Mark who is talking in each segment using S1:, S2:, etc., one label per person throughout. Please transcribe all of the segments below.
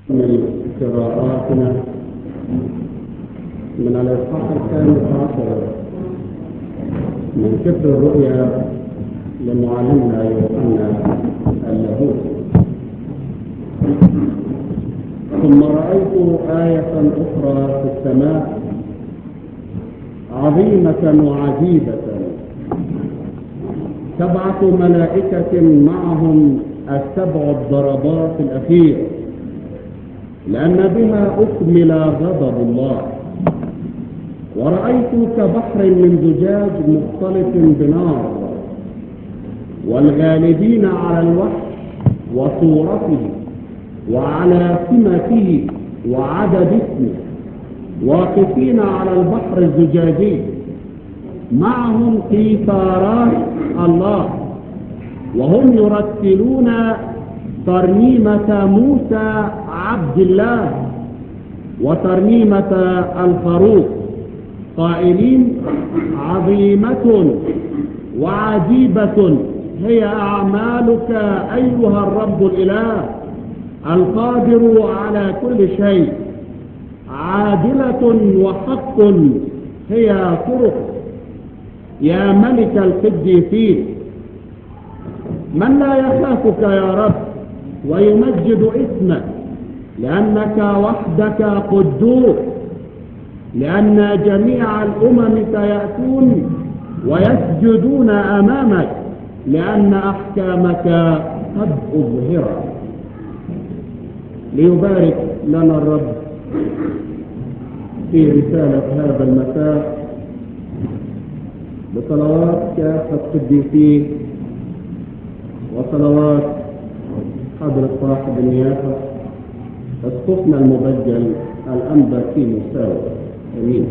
S1: من قراءاتنا من الإصحاح الخامس عشر من سفر الرؤيا لمعلمنا يوحنا اللاهوت ثم رأيت آية أخرى في السماء عظيمة وعجيبة سبعة ملائكة معهم السبع الضربات الأخيرة لأن بها أكمل غضب الله ورأيت كبحر من زجاج مختلط بنار والغالبين على الوحش وصورته وعلى سمته وعدد اسمه واقفين على البحر الزجاجي معهم قيثارات الله وهم يرتلون ترنيمة موسى عبد الله وترنيمة الخروف قائلين عظيمة وعجيبة هي أعمالك أيها الرب الإله القادر على كل شيء عادلة وحق هي طرق يا ملك القديسين من لا يخافك يا رب ويمجد اسمك لأنك وحدك قدوس لأن جميع الأمم سيأتون ويسجدون أمامك لأن أحكامك قد أظهرت ليبارك لنا الرب في رسالة هذا المساء بصلوات كافة القديسين وصلوات حضرة صاحب النيافة اسقفنا المبجل الأنبا في مساوي أمين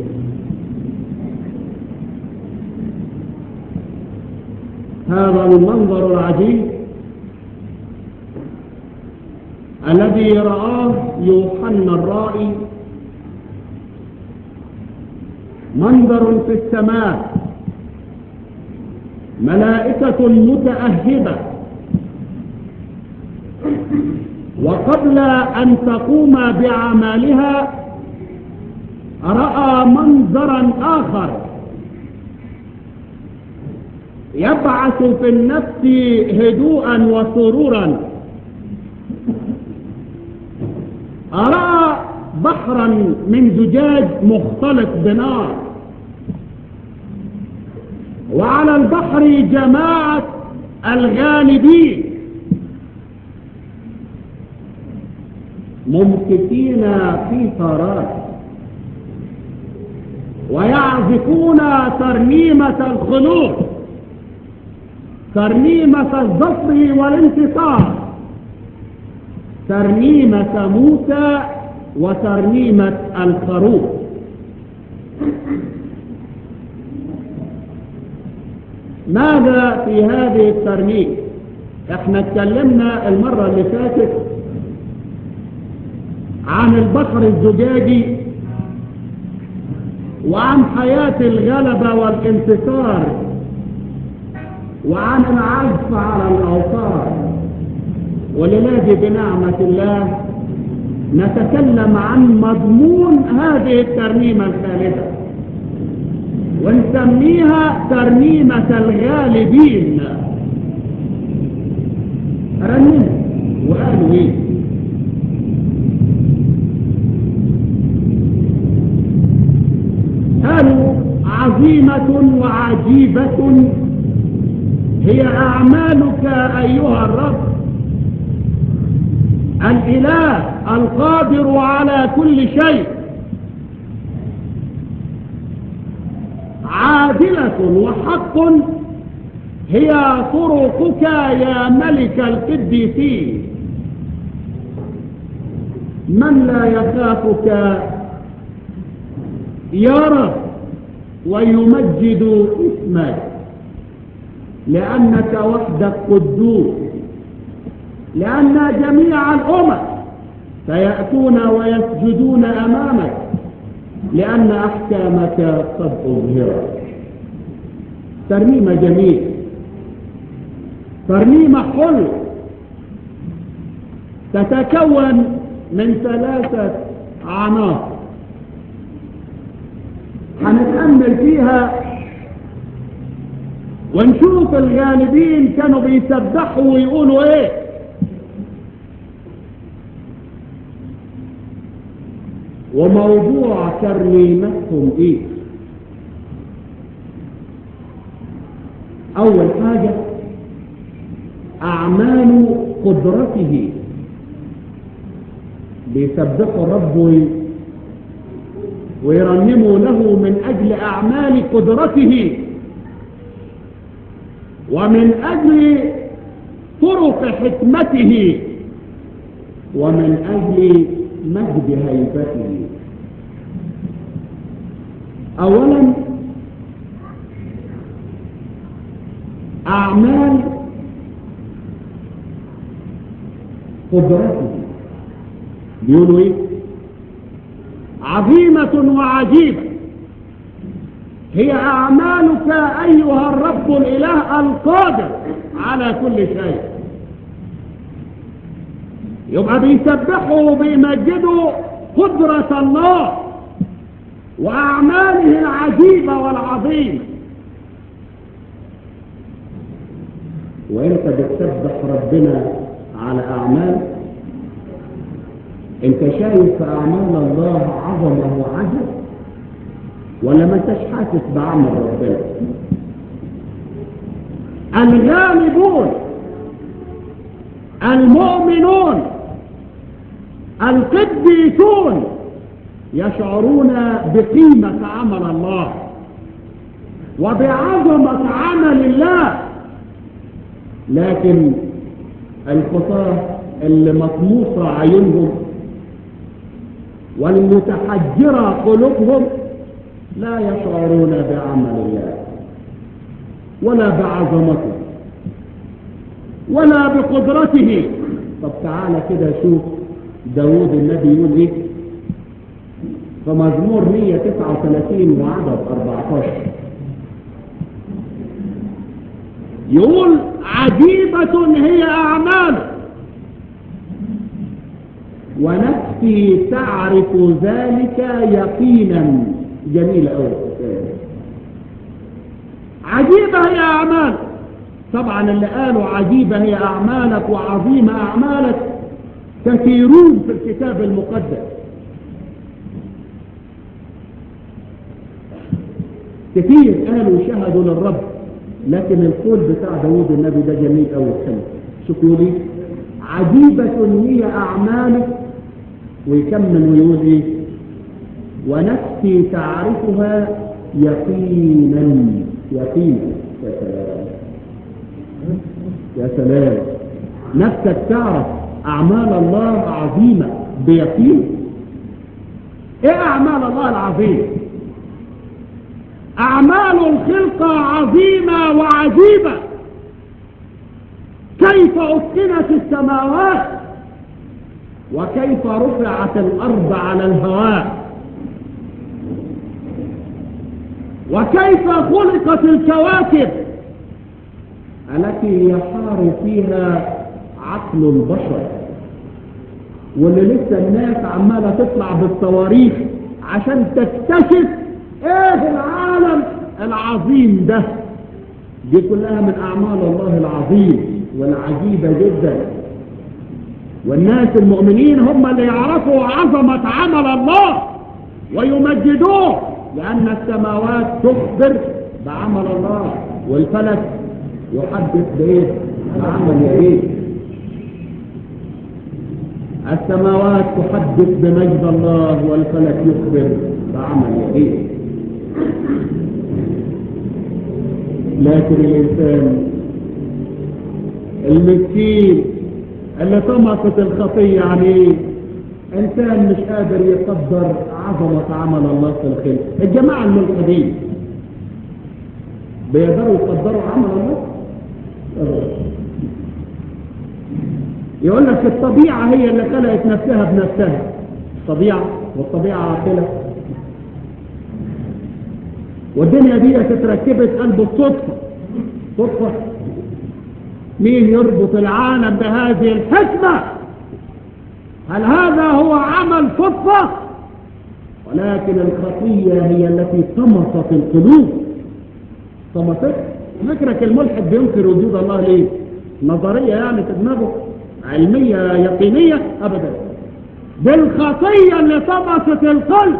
S1: هذا المنظر العجيب الذي رآه يوحنا الرائي منظر في السماء ملائكة متأهبة وقبل أن تقوم بأعمالها رأى منظرا آخر يبعث في النفس هدوءا وسرورا أرى بحرا من زجاج مختلط بنار وعلى البحر جماعة الغالبين ممسكين في ثارات ويعزفون ترنيمة الخلود ترنيمة الظفر والانتصار ترنيمة موسى وترنيمة الخروف ماذا في هذه الترنيم احنا اتكلمنا المرة اللي فاتت عن البحر الزجاجي وعن حياة الغلبة والانتصار وعن العزف على الأوتار ولله بنعمة الله نتكلم عن مضمون هذه الترنيمة الخالدة ونسميها ترنيمة الغالبين رنموا وقالوا ايه قالوا عظيمة وعجيبة هي أعمالك أيها الرب الإله القادر على كل شيء عادلة وحق هي طرقك يا ملك القديسين من لا يخافك يرى ويمجد اسمك لأنك وحدك قدوس لأن جميع الأمم سيأتون ويسجدون أمامك لأن أحكامك قد أظهرت ترنيمة جميل ترنيمة حلوة تتكون من ثلاثة عناصر هنتأمل فيها ونشوف الغالبين كانوا بيسبحوا ويقولوا ايه وموضوع ترنيمتهم ايه اول حاجة اعمال قدرته بيسبحوا الرب ويرنموا له من اجل اعمال قدرته ومن أجل طرق حكمته ومن أجل مجد هيبته أولا أعمال قدرته بيقولوا ايه عظيمة وعجيبة هي أعمالك أيها الرب الإله القادر على كل شيء يبقى بيسبحوا وبيمجدوا قدرة الله وأعماله العجيبة والعظيمة وانت بتسبح ربنا على أعمال انت شايف في أعمال الله عظمة وعجب ولا ما انتش حاسس بعمل ربنا الغالبون المؤمنون القديسون يشعرون بقيمة عمل الله وبعظمة عمل الله لكن الخطاة اللي مطموسة عيونهم والمتحجرة قلوبهم لا يشعرون بعمل الله ولا بعظمته ولا بقدرته طب تعالى كده شوف داود النبي يقول ايه فمزمور 139 وعدد 14 يقول عجيبة هي أعماله ونفسي تعرف ذلك يقينا جميلة أوي عجيبة هي أعمالك طبعا اللي قالوا عجيبة هي أعمالك وعظيمة أعمالك كثيرون في الكتاب المقدس كثير قالوا شهدوا للرب لكن القول بتاع داود النبي ده جميل أوي حلو شوف يقول ايه عجيبة هي أعمالك ويكمل ويقول ايه ونفسي تعرفها يقينا يقينا يا سلام يا سلام نفسك تعرف أعمال الله عظيمة بيقين ايه أعمال الله العظيمة أعمال الخلقة عظيمة وعجيبة كيف أسكنت السماوات وكيف رفعت الأرض على الهواء وكيف خلقت الكواكب التي يحار فيها عقل البشر واللي لسه الناس عمالة تطلع بالصواريخ عشان تكتشف ايه العالم العظيم ده دي كلها من اعمال الله العظيم والعجيبة جدا والناس المؤمنين هم اللي يعرفوا عظمة عمل الله ويمجدوه لأن السماوات تخبر بعمل الله والفلك يحدث بإيه بعمل يديه السماوات تحدث بمجد الله والفلك يخبر بعمل يديه لكن الإنسان المسكين اللي طمست الخطية عليه إنسان مش قادر يقدر عظمة عمل الله في الخلق الجماعة الملحدين بيقدروا يقدروا عمل الله يقول لك الطبيعة هي اللي خلقت نفسها بنفسها الطبيعة والطبيعة عاقلة والدنيا دي اتركبت قلب الصدفة صدفة مين يربط العالم بهذه الحكمة هل هذا هو عمل صدفة ولكن الخطية هي التي طمست القلوب طمست فكرك الملحد بينكر وجود الله ليه نظرية يعني في دماغه علمية يقينية أبدا بالخطية اللي طمست القلب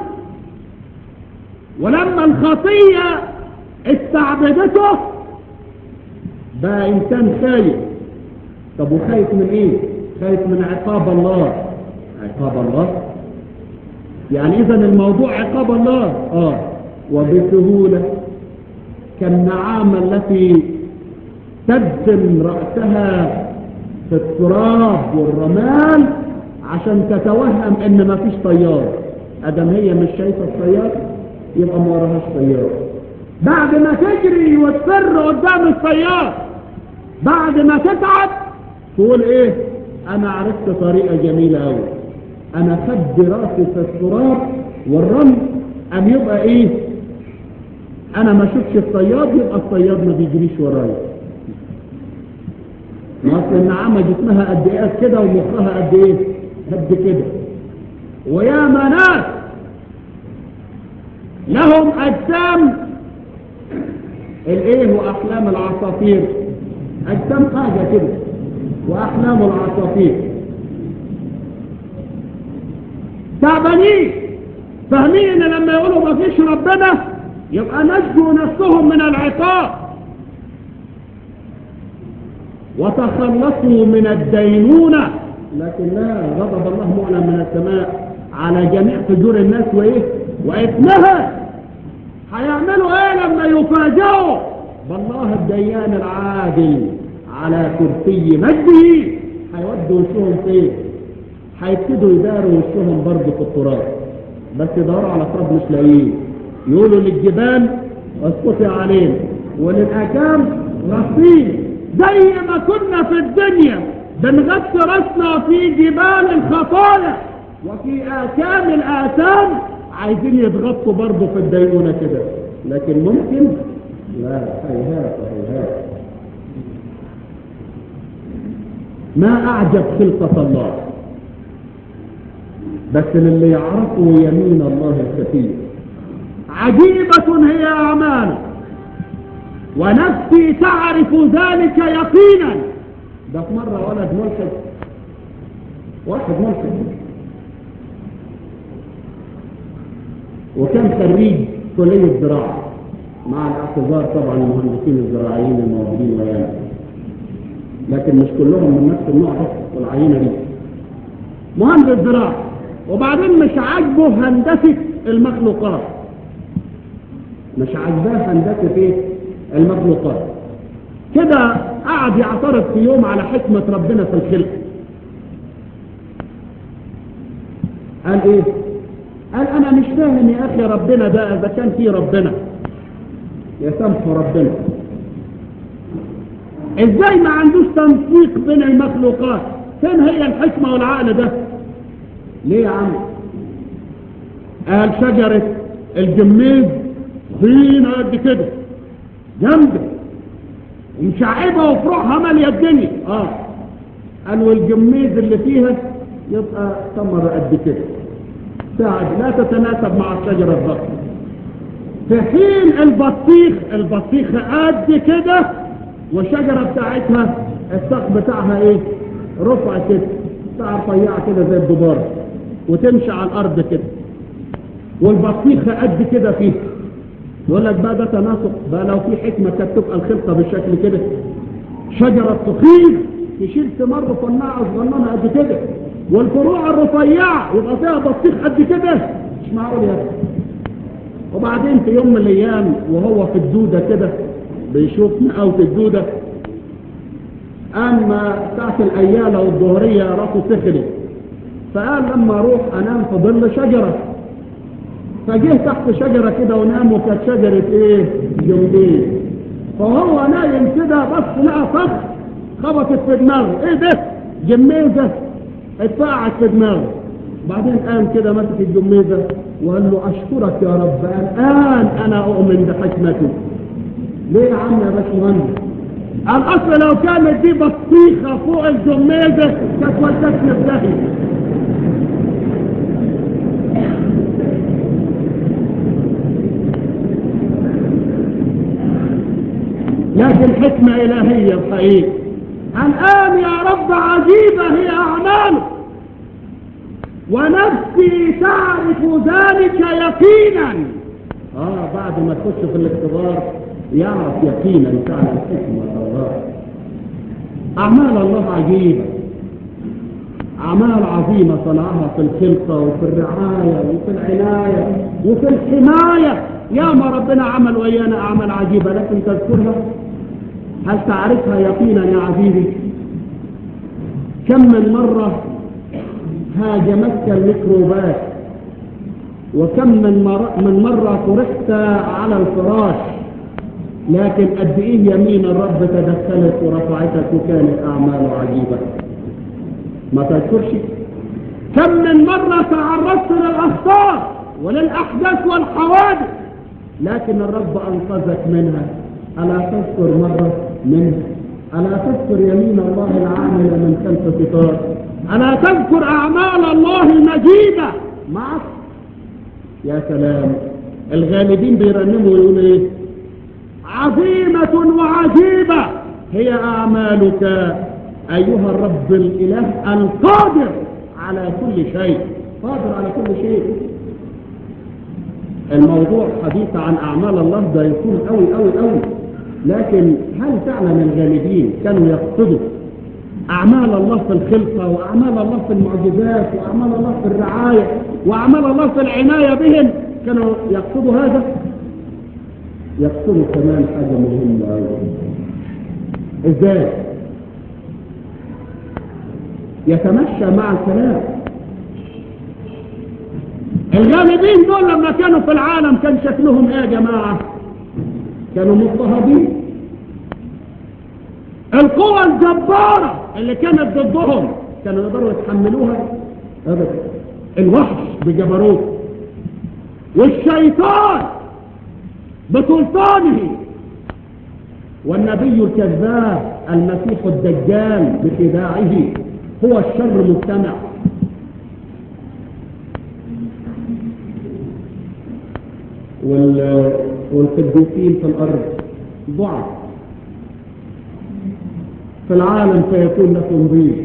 S1: ولما الخطية استعبدته بقى إنسان خايف طب وخايف من إيه؟ خايف من عقاب الله عقاب الله يعني إذا الموضوع عقاب الله آه وبسهولة كالنعامة التي تدفن رأسها في التراب والرمال عشان تتوهم ان مفيش طيار ادم هي مش شايفه الطيار يبقى ما وراهاش طيار بعد ما تجري وتفر قدام الطيار بعد ما تتعب تقول ايه انا عرفت طريقه جميله قوي انا خد راسي في التراب والرمل ام يبقى ايه انا ما اشوفش الطيار يبقى الطيار ما بيجريش ورايا اصل النعامه جسمها قد ايه كده ومخها قد ايه قد كده ويا ناس لهم اجسام الايه واحلام العصافير اجسام حاجه كده واحلام العصافير تعبانين فاهمين ان لما يقولوا ما فيش ربنا يبقى نجوا نفسهم من العقاب وتخلصوا من الدينونة لكن لا غضب الله معلن من السماء على جميع فجور الناس وايه وإثمها هيعملوا ايه لما يفاجئوا بالله الديان العادل على كرسي مجده هيودوا وشهم فين هيبتدوا يداروا وشهم برضه في التراب بس يدوروا على تراب مش لاقيين يقولوا للجبال اسقطي علينا وللاكام غطين زي ما كنا في الدنيا بنغطي راسنا في جبال الخطايا وفي آثام الآثام عايزين يتغطوا برضه في الدينونة كده لكن ممكن لا هيهات هيهات ما أعجب خلقة الله بس للي يعرفوا يمين الله الكثير عجيبة هي أعماله ونفسي تعرف ذلك يقينا ده في مرة ولد ملحد واحد ملحد وكان خريج كلية زراعة مع الاعتذار طبعا المهندسين الزراعيين الموجودين ويانا لكن مش كلهم من نفس النوع ده والعينة دي مهندس زراعة وبعدين مش عاجبه هندسة المخلوقات مش عاجباه هندسة ايه المخلوقات كده قعد يعترض في يوم على حكمة ربنا في الخلق قال ايه قال انا مش فاهم يا اخي ربنا ده اذا كان في ربنا يسامح ربنا ازاي ما عندوش تنسيق بين المخلوقات فين هي الحكمة والعقل ده ليه يا عم قال شجرة الجميز طينة قد كده جامدة ومشعبة وفروعها مالية الدنيا اه قال والجميز اللي فيها يبقى ثمرة قد كده ساعد لا تتناسب مع الشجرة الضخمة في حين البطيخ البطيخ قد كده والشجرة بتاعتها الساق بتاعها ايه رفع كده بتاع رفيعة كده زي الدبار وتمشي على الارض كده والبطيخ قد كده فيه يقول لك بقى ده تناسق بقى لو في حكمة كانت تبقى الخلطة بالشكل كده شجرة تخيل تشيل ثمار رفناعة صغننة قد كده والفروع الرفيعة يبقى فيها بطيخ قد كده مش معقول يا اخي وبعدين في يوم من الايام وهو في الدودة كده بيشوف مقاوة الدودة اما ساعة الايالة والظهرية راسه سخنت فقال لما اروح انام في ظل شجرة فجه تحت شجرة كده ونام وكانت شجرة ايه جنبين فهو نايم كده بص لقى فخ خبطت في دماغه ايه ده جميزة اتفقعت في دماغه بعدين قام كده مسك الجميزة وقال له اشكرك يا رب الان انا اؤمن بحكمتك ليه يا عم يا باشمهندس الاصل لو كانت دي بطيخة فوق الجميزة كانت ودتني في داهية لكن حكمة إلهية الحقيقة الآن يا رب عجيبة هي أعماله ونفسي تعرف ذلك يقينا آه بعد ما تخش في الاختبار يعرف يقينا فعلا حكمة الله أعمال الله عجيبة أعمال عظيمة صنعها في الخلقة وفي الرعاية وفي العناية وفي الحماية يا ما ربنا عمل ويانا أعمال عجيبة لكن تذكرها هل تعرفها يقينا يا عزيزي كم من مرة هاجمتك الميكروبات وكم من, مر... من مرة فرحت على الفراش لكن قد ايه يمين الرب تدخلت ورفعتك وكانت اعماله عجيبة ما تذكرش كم من مرة تعرضت للاخطار وللاحداث والحوادث لكن الرب انقذك منها الا تذكر مرة منها الا تذكر يمين الله العاملة من خلف ستار الا تذكر اعمال الله المجيدة معك يا سلام الغالبين بيرنموا ويقولوا ايه عظيمة وعجيبة هي أعمالك أيها الرب الإله القادر على كل شيء قادر على كل شيء الموضوع حديث عن أعمال الله ده يكون قوي قوي قوي لكن هل فعلا الغالبين كانوا يقصدوا أعمال الله في الخلقة وأعمال الله في المعجزات وأعمال الله في الرعاية وأعمال الله في العناية بهم كانوا يقصدوا هذا يقصدوا كمان حاجة مهمة أوي ازاي يتمشى مع الكلام الغالبين دول لما كانوا في العالم كان شكلهم ايه يا جماعة كانوا مضطهدين القوى الجبارة اللي كانت ضدهم كانوا يقدروا يتحملوها ابدا الوحش بجبروت والشيطان بسلطانه والنبي الكذاب المسيح الدجال بخداعه هو الشر مجتمع والقديسين في الأرض ضعف في العالم سيكون لكم ضيف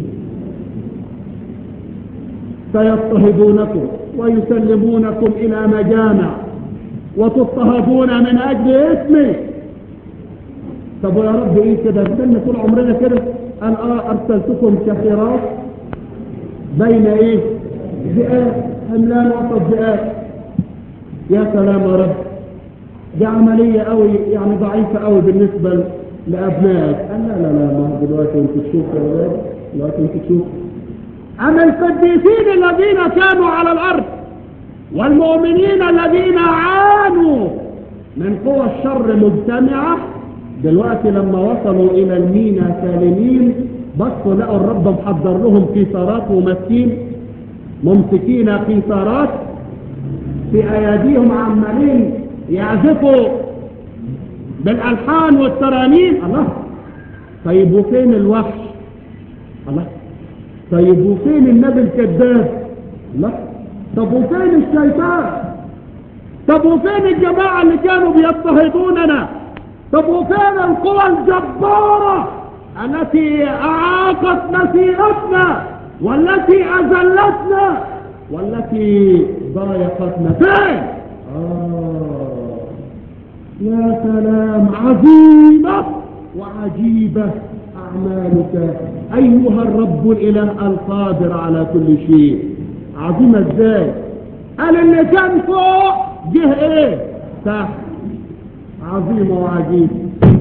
S1: سيضطهدونكم ويسلمونكم إلى مجامع وتضطهدون من أجل اسمي طب يا رب ايه كده استنى طول عمرنا كده قال اه ارسلتكم كخراف بين ايه ذئاب حملان وسط ذئاب يا سلام يا رب دي عملية قوي يعني ضعيفة قوي بالنسبة لأبنائك قال لا لا لا ما هو دلوقتي انت تشوف يا ولاد دلوقتي انت تشوف أما القديسين الذين كانوا على الأرض والمؤمنين الذين عانوا من قوى الشر مجتمعة دلوقتي لما وصلوا إلى المينا سالمين بصوا لقوا الرب محضر لهم قيثارات ومسكين ممسكين قيثارات في أيديهم عمالين يعزفوا بالألحان والترانيم الله طيب وفين الوحش الله طيب وفين النبي الكذاب الله طب وفين الشيطان طب وفين الجماعة اللي كانوا بيضطهدوننا طب وفين القوى الجبارة التي أعاقت مسيرتنا والتي أذلتنا والتي ضايقتنا فين آه يا سلام عظيمة وعجيبة أعمالك أيها الرب الإله القادر على كل شيء عظيمة ازاي قال اللي كان فوق جه ايه تحت عظيمة وعجيبة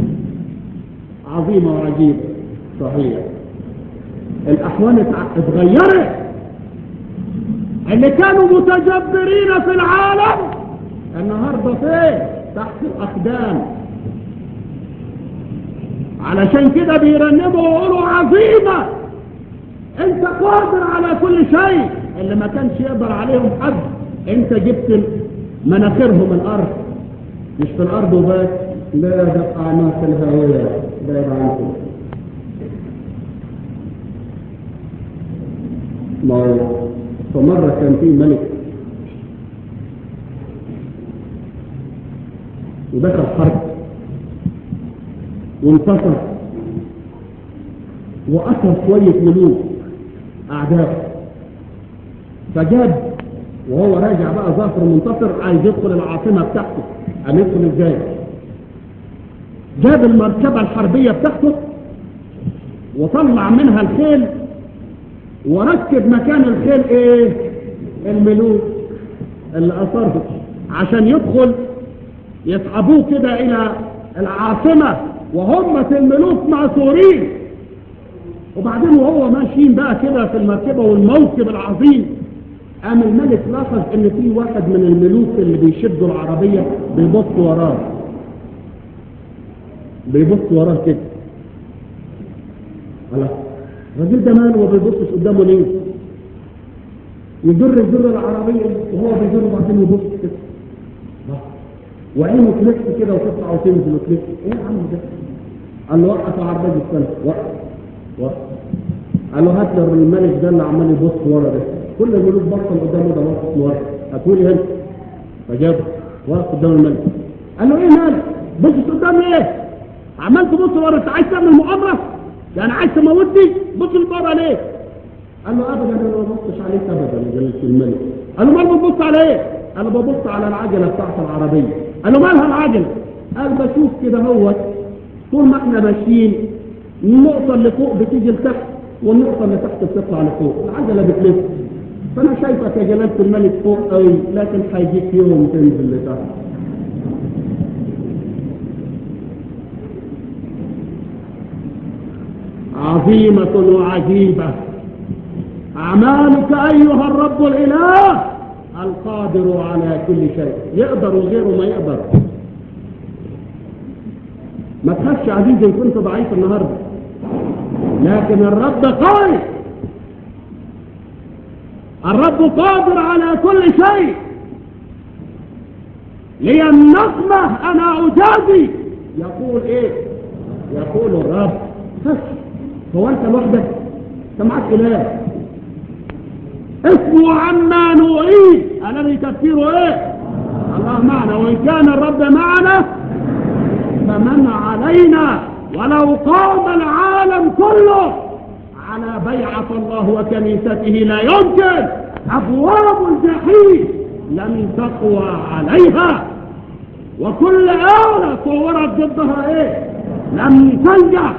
S1: عظيمة وعجيبة صحيح الأحوال اتغيرت اللي كانوا متجبرين في العالم النهاردة فين تحت الأقدام علشان كده بيرنموا ويقولوا عظيمة انت قادر على كل شيء اللي ما كانش يقدر عليهم حد انت جبت مناخيرهم الارض مش في الارض وبس لا ده اعناق الهوية بعيد عنكم ما فمرة كان في ملك ودخل حرب وانتصر وأثر شوية ملوك أعداء فجاب وهو راجع بقى ظافر منتصر عايز يدخل العاصمة بتاعته قام يدخل ازاي جاب المركبة الحربية بتاعته وطلع منها الخيل وركب مكان الخيل ايه الملوك اللي اثرهم عشان يدخل يسحبوه كده الى العاصمة وهم الملوك مأسورين وبعدين وهو ماشيين بقى كده في المركبة والموكب العظيم قام الملك لاحظ ان في واحد من الملوك اللي بيشدوا العربية بيبص وراه بيبص وراه كده خلاص الراجل ده ماله وما بيبصش قدامه ليه يجر يجر العربية وهو بيجر وبعدين يبص كده وعينه تلف كده وتطلع وتنزل وتلف ايه يا عم ده قال له وقف على الراجل الثاني وقف وقف قال له هات لي الملك ده اللي عمال يبص ورا ده كل الملوك بطل قدامه ده واقف ورا هاتولي هنا فجابه واقف قدام الملك قال له ايه مالك بص قدامي ايه عمال تبص ورا انت عايز تعمل مؤامره يعني عايز تموتني بص لبره ليه قال له ابدا انا ما ببصش عليك ابدا يا جلاله الملك قال له مال بتبص على ايه قال له ببص على العجله بتاعت العربيه قال له مالها العجله قال بشوف كده هو طول ما احنا ماشيين النقطه اللي فوق بتيجي لتحت والنقطه اللي تحت بتطلع لفوق العجله بتلف فانا شايفك يا جلاله الملك فوق قوي لكن هيجيك يوم تنزل لتحت عظيمة وعجيبة أعمالك أيها الرب الإله القادر على كل شيء يقدر وغيره ما يقدر ما تخافش عزيزي إن كنت ضعيف النهاردة لكن الرب قوي الرب قادر على كل شيء لي النقمة أنا أجازي يقول إيه يقول الرب هو أنت لوحدك أنت معك إله اسمه عما نعيد الذي تفسيره ايه الله معنا وان كان الرب معنا فمن علينا ولو قام العالم كله على بيعة الله وكنيسته لا يمكن ابواب الجحيم لن تقوى عليها وكل آلة صورت ضدها ايه لم تنجح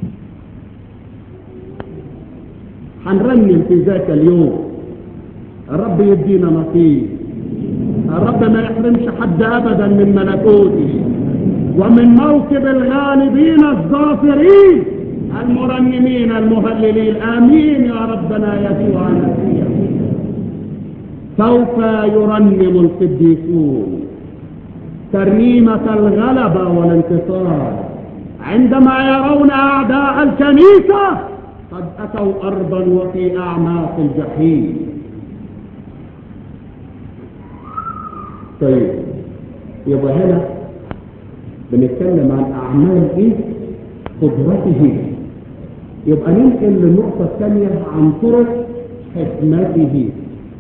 S1: هنرنم في ذاك اليوم الرب يدينا نصيب الرب ما يحرمش حد ابدا من ملكوته ومن موكب الغالبين الظافرين المرنمين المهللين امين يا ربنا يسوع المسيح سوف يرنم القديسون ترنيمة الغلبة والانتصار عندما يرون أعداء الكنيسة قد أتوا أرضا وفي أعماق الجحيم طيب يبقى هنا بنتكلم عن أعمال إيه؟ قدرته يبقى ننقل للنقطة الثانية عن طرق حكمته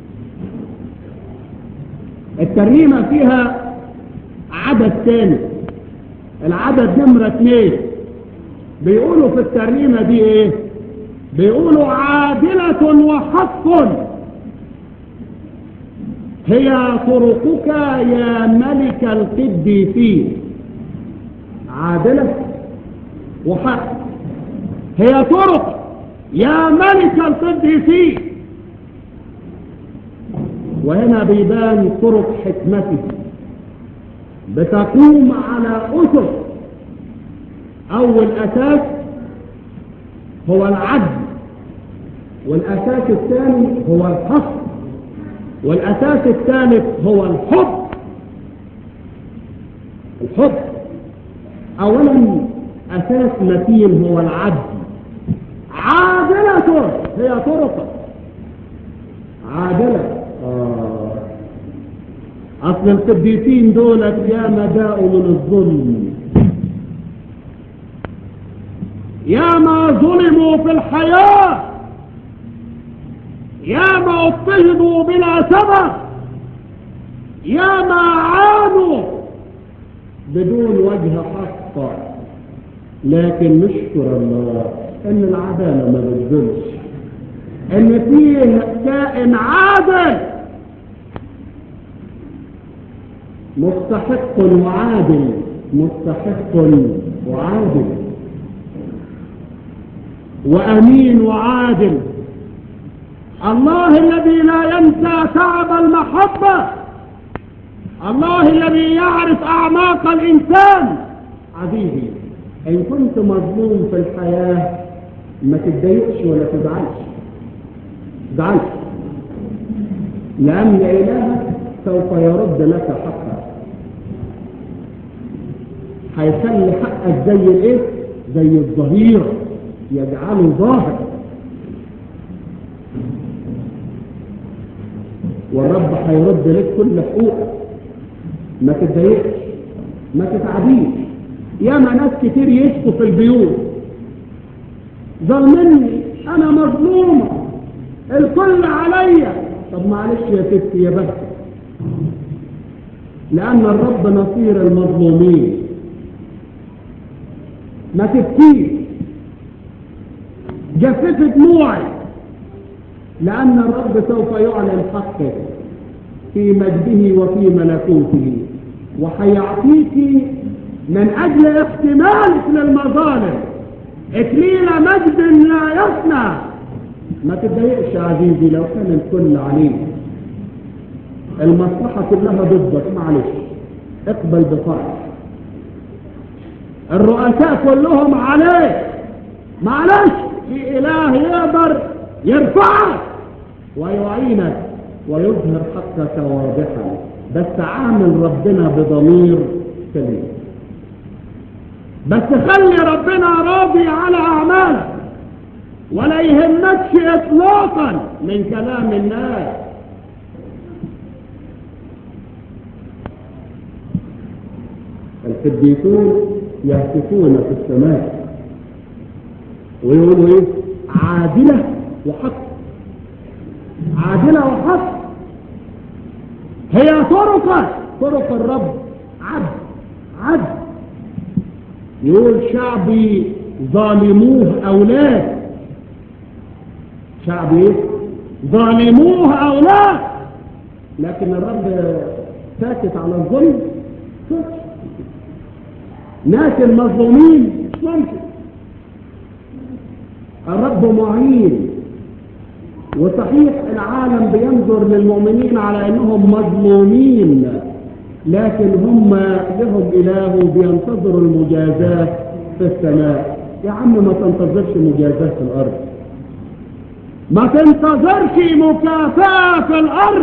S1: الترنيمة فيها عدد ثاني العدد نمرة اثنين بيقولوا في الترنيمة دي ايه بيقولوا عادلة وحق هي طرقك يا ملك القديسين عادلة وحق هي طرق يا ملك القديسين وهنا بيبان طرق حكمته بتقوم على أسس أول أساس هو العدل والأساس الثاني هو الحق والأساس الثالث هو الحب الحب أولا أساس متين هو العدل عادلة هي طرق عادلة آه. أصل القديسين دولت يا مداء من الظلم يا ما ظلموا في الحياة يا ما اضطهدوا بلا سبب يا ما عانوا بدون وجه حق لكن نشكر الله ان العدالة ما بتزلش ان فيه كائن عادل مستحق وعادل مستحق وعادل وامين وعادل الله الذي لا ينسى تعب المحبة الله الذي يعرف اعماق الانسان عزيزي ان كنت مظلوم في الحياة ما تتضايقش ولا تزعلش تزعلش لان الهك سوف يرد لك حقك هيخلي حقك زي الايه زي الظهير يجعله ظاهر والرب هيرد لك كل حقوقك ما تتضايقش ما تتعبيش ياما ناس كتير يشكوا في البيوت ظلمني انا مظلومه الكل عليا طب معلش يا ستي يا بس لان الرب نصير المظلومين ما تبكيش جفف دموعي لأن الرب سوف يعلن حقك في مجده وفي ملكوته وحيعطيك من أجل احتمالك للمظالم إكليل مجد لا يفنى ما تتضايقش عزيزي لو كان الكل عليك المصلحة كلها ضدك معلش اقبل بفرح الرؤساء كلهم عليك معلش في إله يقدر يرفعك ويعينك ويظهر حقك واضحا بس عامل ربنا بضمير سليم بس خلي ربنا راضي على أعمالك ولا يهمكش إطلاقا من كلام الناس القديسون يهتفون في السماء ويقولوا ايه عادلة وحق عادلة وحق هي طرقة طرق الرب عدل عدل يقول شعبي ظالموه أولاد شعبي ايه ظالموه أولاد لكن الرب ساكت على الظلم ساكت ناس المظلومين مش ممكن الرب معين وصحيح العالم بينظر للمؤمنين على انهم مظلومين لكن هم لهم اله بينتظروا المجازاة في السماء يا عم ما تنتظرش مجازاة في الارض ما تنتظرش مكافأة في الارض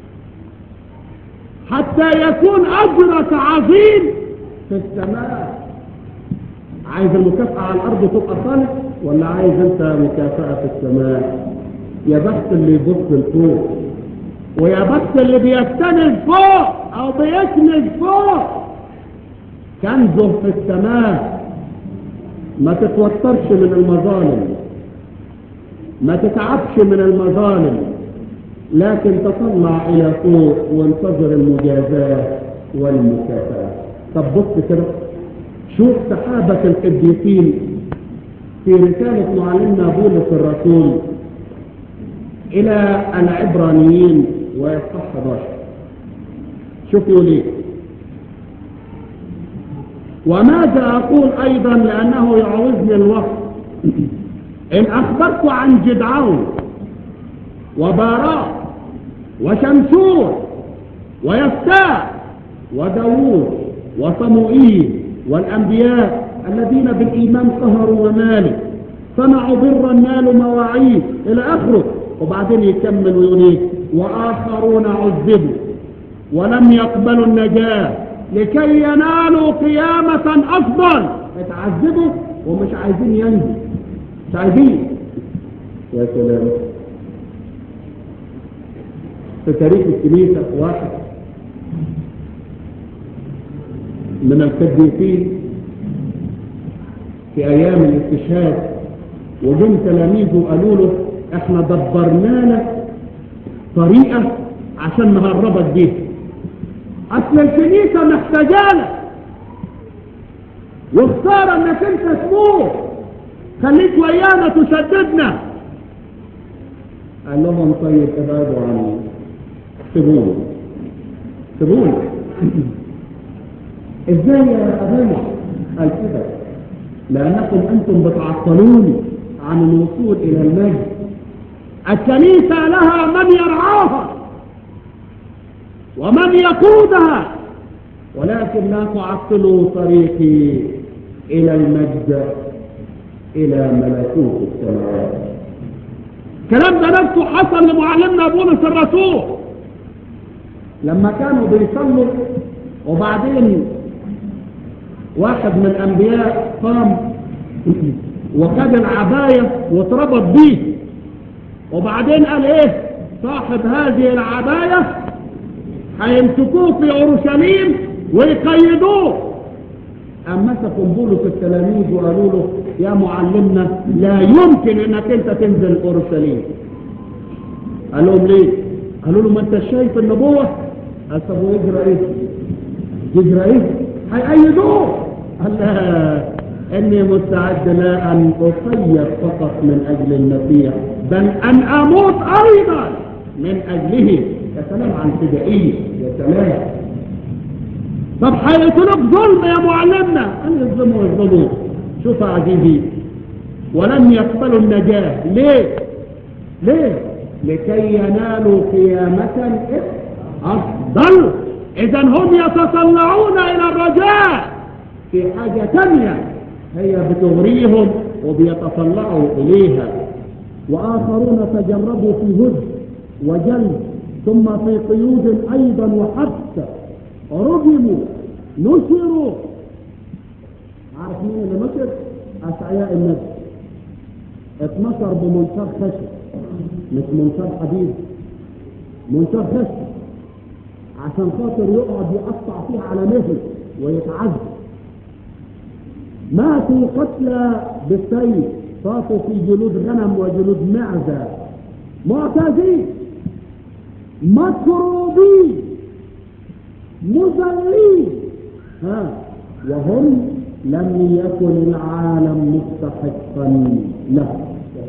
S1: حتى يكون اجرك عظيم في السماء عايز المكافأة على الارض تبقى صالح ولا عايز انت مكافأة في السماء يا بخت اللي يبص لفوق ويا بخت اللي بيستند فوق او بيسند فوق كنزه في السماء ما تتوترش من المظالم ما تتعبش من المظالم لكن تطلع الى فوق وانتظر المجازاة والمكافأة طب بص كده شوف سحابة القديسين في رسالة معلمنا بولس الرسول إلى العبرانيين ويصح 11 شوف يقول ايه وماذا أقول أيضا لأنه يعوزني الوقت إن أخبرت عن جدعون وباراء وشمشور ويفتاح وداوود وصموئيل والأنبياء الذين بالإيمان قهروا ومالك صنعوا برا نالوا مواعيد إلى آخره وبعدين يكمل ويقول ايه وآخرون عذبوا ولم يقبلوا النجاة لكي ينالوا قيامة أفضل اتعذبوا ومش عايزين ينجوا مش عايزين يا سلام في تاريخ الكنيسة واحد من القديسين في أيام الاستشهاد وجم تلاميذه قالوا له احنا دبرنا لك طريقة عشان نهربك بيها اصل الكنيسة محتاجة لك واختار انك انت تموت خليك ويانا تسددنا قال لهم طيب ابعدوا عني سيبوني سيبوني ازاي يا ابانا قال كده لانكم انتم بتعطلوني عن الوصول الى المجد الكنيسة لها من يرعاها ومن يقودها ولكن لا تعطلوا طريقي الى المجد الى ملكوت السماوات الكلام ده نفسه حصل لمعلمنا بولس الرسول لما كانوا بيصلوا وبعدين واحد من الانبياء قام وخد العباية واتربط بيه وبعدين قال ايه صاحب هذه العباية هيمسكوه في اورشليم ويقيدوه أم مسكوا بولس التلاميذ وقالوا له يا معلمنا لا يمكن انك انت تنزل اورشليم قال لهم ليه قالوا له ما انت شايف النبوة قال طب ويجرى ايه يجرى ايه هيأيدوه قال لا اني مستعد لا ان اقيد فقط من اجل المسيح بل ان اموت ايضا من اجله يا سلام عن فدائيه يا سلام طب هيقتلوك ظلم يا معلمنا قال يظلموا يظلموا شوف يا عزيزي ولم يقبلوا النجاة ليه ليه لكي ينالوا قيامة أفضل إذا هم يتطلعون إلى الرجاء في حاجة تانية هي بتغريهم وبيتطلعوا إليها وآخرون تجربوا في هد وجلد ثم في قيود أيضا وحبس رجموا نشروا عارف مين اللي نشر أشعياء النبي اتنشر بمنشار خشب مش منشار حديد منشار خشب عشان خاطر يقعد يقطع فيه على مهل ويتعذب ماتوا قتلى بالسيف طافوا في جلود غنم وجلود معزة معتادين مكروبين مذلين ها وهم لم يكن العالم مستحقا له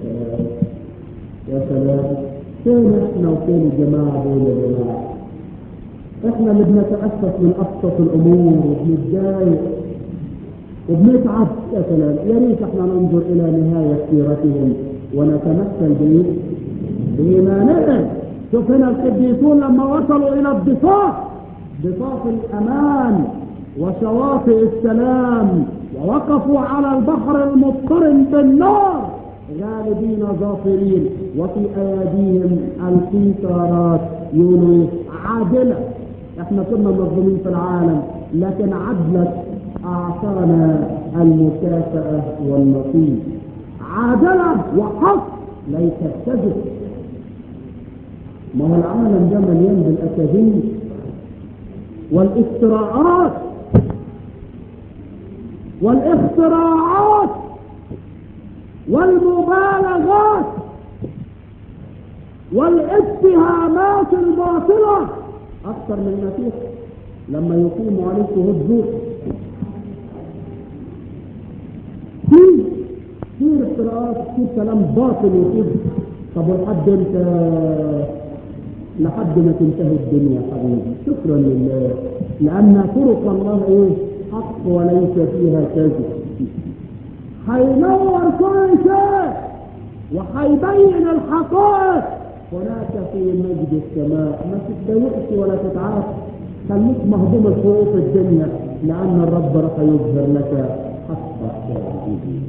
S1: يا سلام فين احنا وفين الجماعة دول يا جماعة احنا اللي بنتأسف من أبسط الأمور وبنتضايق وبنتعب يا سلام يا ريت احنا ننظر إلى نهاية سيرتهم ونتمثل به بإيمانهم شوف هنا القديسون لما وصلوا إلى الضفاف ضفاف الأمان وشواطئ السلام ووقفوا على البحر المضطرم بالنار غالبين ظافرين وفي أيديهم القيثارات يقولوا عادلة احنا كنا مظلومين في العالم لكن عدلت أعطانا المكافأة والنصيب عادلة وحق ليس كذب ما هو العالم ده مليان بالأكاذيب والافتراءات والاختراعات والمبالغات والاتهامات الباطلة أكثر من المسيح لما يقيم عليك هدوء في في اختراعات في كلام باطل وكده طب ولحد انت لحد ما تنتهي الدنيا حبيبي شكرا لله لأن طرق الله ايه حق وليس فيها كذب هينور كل شيء وهيبين الحقائق هناك في مجد السماء ما تتضايقش ولا تتعب خليك مهضوم الخوف الدنيا لأن الرب راح يظهر لك حقك يا عزيزي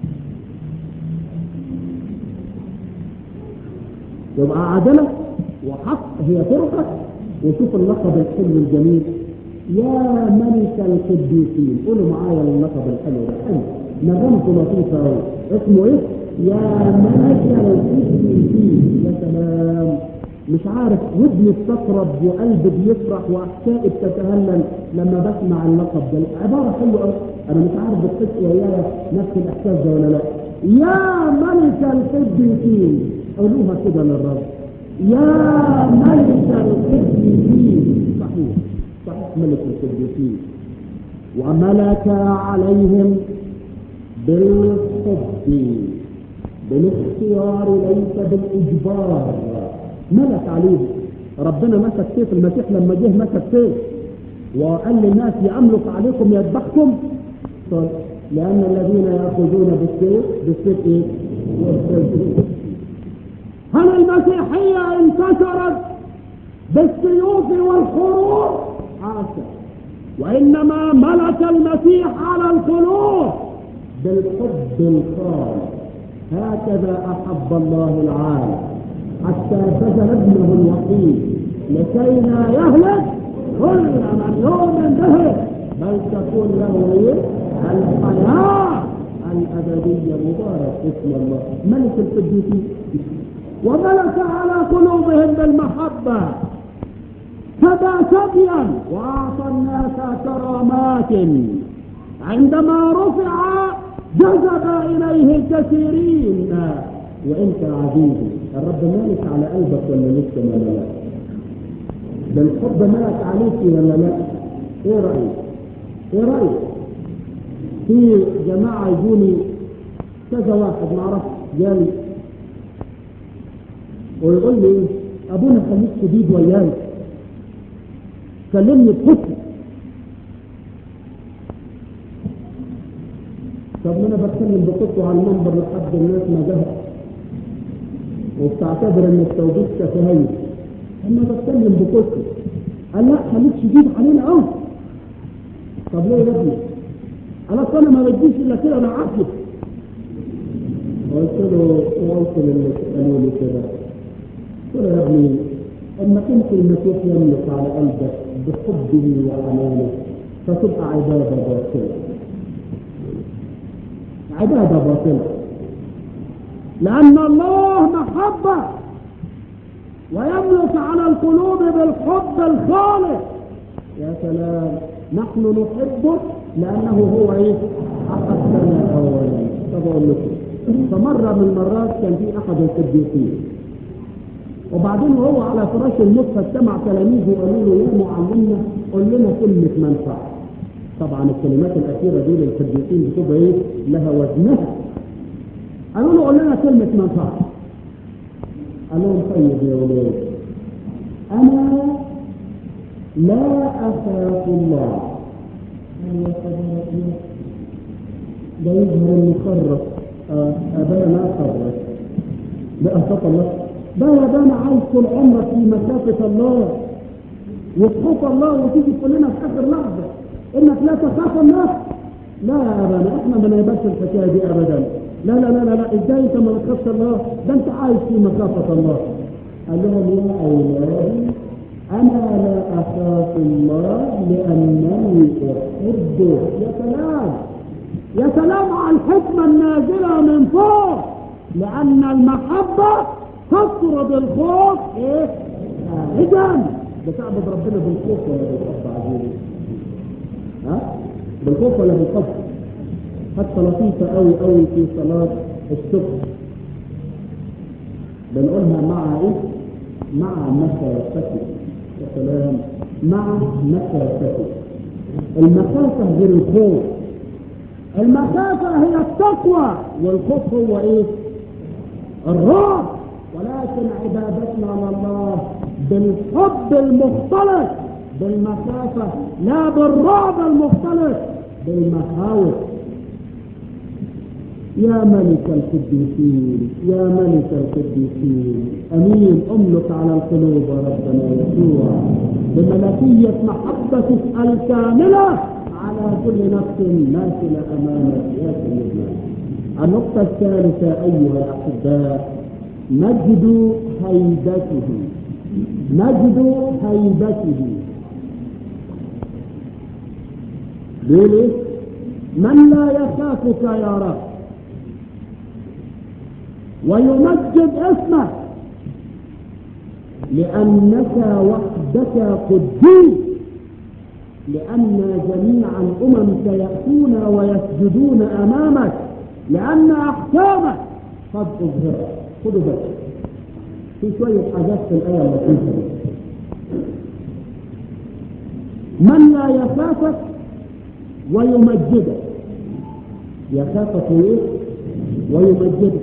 S1: يبقى عدلة وحق هي طرقك وشوف اللقب الحلو الجميل يا ملك القديسين قولوا معايا اللقب الحلو ده حلو نغمته لطيفة أوي اسمه ايه؟ يا ملك القديسين يا سلام مش عارف ودني بتطرب وقلبي بيفرح واحشائي بتتهلل لما بسمع اللقب ده عبارة حلوة قوي انا مش عارف بتحس ويايا نفس الاحساس ده ولا لا يا ملك القديسين قولوها كده للرب يا ملك القديسين صحيح صحيح ملك القديسين
S2: وملك عليهم بالحب بالاختيار ليس بالاجبار ملك عليهم ربنا مسك سيف المسيح لما جه مسك سيف وقال للناس يملك عليكم يذبحكم طيب لان الذين ياخذون بالسيف بالسيف ايه والسيف
S1: هل المسيحية انتشرت بالسيوف والحروب
S2: حاشا
S1: وإنما ملك المسيح على القلوب
S2: بالحب الخالص هكذا أحب الله العالم حتى بذل ابنه الوحيد لكي لا يهلك كل من يؤمن به بل تكون له إيه؟ الحياة الأبدية مبارك اسم الله ملك القديسين
S1: وملك على قلوبهم بالمحبة سبى سبيا وأعطى الناس كرامات عندما رفع جذب إليه الكثيرين
S2: وانت يا عزيزي الرب مالك على قلبك ولا لسه ما ملك ده الحب ملك عليك ولا لا ايه رايك ايه رايك في جماعه يجوني كذا واحد ما اعرفش جالي ويقول لي ايه ابونا خليك شديد وياي كلمني بحسن طب ما انا بتكلم بخطوه على المنبر لحد الناس ما زهق وبتعتبر ان التوبيخ تفاهيم اما بتكلم بكتر قال لا خليك شديد علينا قوي طب ليه يا ابني؟ انا اصل انا ما بديش الا كده انا عافيه قلت له وصل اللي قالوا لي كده قلت له يا ابني اما كنت المسيح يملك على قلبك بحبه وحنانه فتبقى عباده باطله عباده باطله
S1: لأن الله محبة ويملك على القلوب بالحب الخالص
S2: يا سلام نحن نحبه لانه هو ايه احبنا اولا طب اقول لكم فمره من المرات كان في احد القديسين وبعدين وهو على فراش الموت فاجتمع تلاميذه وقالوا له يا معلمنا قل لنا كلمه منفعه طبعا الكلمات الاخيره دي للقديسين بتبقى ايه لها وزنها قالوا له قل لنا كلمه منفعه قال لهم طيب يا ولاد انا لا اخاف الله قال يا سلام ده يظهر المخرف آه ابانا خرف ده اخاف الله ده يا ده انا عايز طول عمرك في مسافه الله وتخاف الله وتيجي تقول لنا في اخر لحظه انك لا تخاف الله لا يا ابانا احنا ما نقبلش الحكايه دي ابدا لا لا لا لا, لا. ازاي انت ما بتخافش الله ده انت عايش في مخافه الله قال لهم يا اولادي انا لا اخاف الله لانني احبه يا سلام
S1: يا سلام على الحكمة النازلة من فوق لأن المحبة تطرد الخوف إيه؟ خارجا
S2: بتعبد ربنا بالخوف ولا بالحب عزيزي ها بالخوف ولا بالحب حتى لطيفة قوي قوي في صلاة الصبح بنقولها مع ايه مع مخافته يا سلام مع مخافته المخافة غير الخوف
S1: المخافة هي التقوى
S2: والخوف هو ايه الرعب ولكن عبادتنا لله بالحب المختلط بالمخافة لا بالرعب المختلط بالمخاوف يا ملك القديسين يا ملك القديسين امين املك على القلوب يا ربنا يسوع بملكية محبتك الكاملة على كل نفس ماثلة امامك يا سيدنا النقطة الثالثة ايها الاحباء مجد هيبته مجد هيبته ليه من لا يخافك يا رب ويمجد اسمك لأنك وحدك قديس لأن جميع الأمم سيأتون ويسجدون أمامك لأن أحكامك قد أظهرت خدوا بالك في شوية حاجات في الآية اللطيفة دي من لا يخافك ويمجدك يخافك ايه ويمجدك